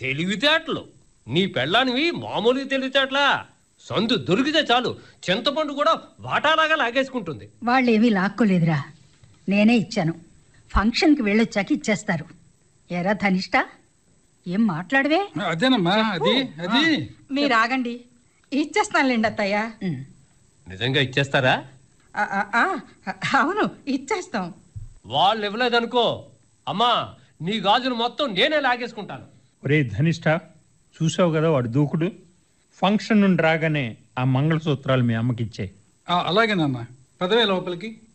తెలివితేటలు నీ పెళ్ళానివి మామూలుగా తెలివితేటలా సందు దొరికితే చాలు చింతపండు కూడా వాటాలాగా లాగేసుకుంటుంది వాళ్ళేమీ లాక్కోలేదురా నేనే ఇచ్చాను ఫంక్షన్కి వెళ్ళొచ్చాక ఇచ్చేస్తారు ఎరా ధనిష్ట ఏం మాట్లాడవే అదేనమ్మా అది అది మీరు ఆగండి ఇచ్చేస్తానులేండి అత్తయ్య ఉమ్. నిజంగా ఇచ్చేస్తారా ఆ, ఆ, ఆ, అవును ఇచ్చేస్తాం వాళ్ళు ఇవ్వలేదనుకో అమ్మా నీ గాజులు మొత్తం నేనే లాగేసుకుంటాను ఒరే ధనిష్ట చూసావు కదా వాడు దూకుడు ఫంక్షన్ నుండి రాగానే ఆ మంగళసూత్రాలు మీ అమ్మకిచ్చే ఆ, అలాగే నాన్న పదవే లోపలికి